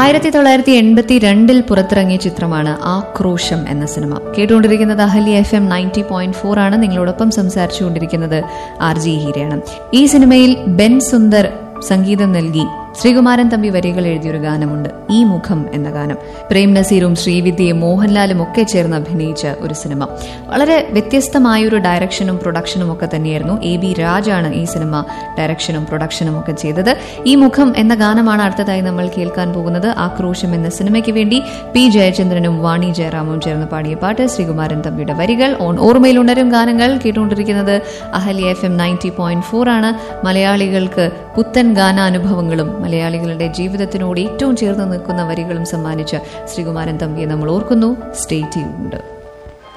ആയിരത്തി തൊള്ളായിരത്തി എൺപത്തി രണ്ടിൽ പുറത്തിറങ്ങിയ ചിത്രമാണ് ആക്രോശം എന്ന സിനിമ കേട്ടുകൊണ്ടിരിക്കുന്നത് Ahalya F M ninety point four ആണ് നിങ്ങളോടൊപ്പം സംസാരിച്ചുകൊണ്ടിരിക്കുന്നത് ആർ ജി ഹീരയാണ് ഈ സിനിമയിൽ ബെൻ സുന്ദർ സംഗീതം നൽകി ശ്രീകുമാരൻ തമ്പി വരികൾ എഴുതിയൊരു ഗാനമുണ്ട് ഈ മുഖം എന്ന ഗാനം പ്രേം നസീറും ശ്രീവിദ്യയും മോഹൻലാലും ഒക്കെ ചേർന്ന് അഭിനയിച്ച ഒരു സിനിമ വളരെ വ്യത്യസ്തമായൊരു ഡയറക്ഷനും പ്രൊഡക്ഷനും ഒക്കെ തന്നെയായിരുന്നു എ ബി രാജാണ് ഈ സിനിമ ഡയറക്ഷനും പ്രൊഡക്ഷനും ഒക്കെ ചെയ്തത് ഈ മുഖം എന്ന ഗാനമാണ് അടുത്തതായി നമ്മൾ കേൾക്കാൻ പോകുന്നത് ആക്രോശം എന്ന സിനിമയ്ക്ക് വേണ്ടി പി ജയചന്ദ്രനും വാണി ജയറാമും ചേർന്ന് പാടിയ പാട്ട് ശ്രീകുമാരൻ തമ്പിയുടെ വരികൾ ഓൺ ഓർമ്മയിൽ ഉണരും ഗാനങ്ങൾ കേട്ടുകൊണ്ടിരിക്കുന്നത് Ahalya F M ninety point four ആണ് മലയാളികൾക്ക് പുത്തൻ ഗാനാനുഭവങ്ങളും മലയാളികളുടെ ജീവിതത്തിനോട് ഏറ്റവും ചേർന്ന് നിൽക്കുന്ന വരികളും സമ്മാനിച്ച ശ്രീകുമാരൻ തമ്പിയെ നമ്മൾ ഓർക്കുന്നു സ്റ്റേറ്റ് ചെയ്യുന്നുണ്ട്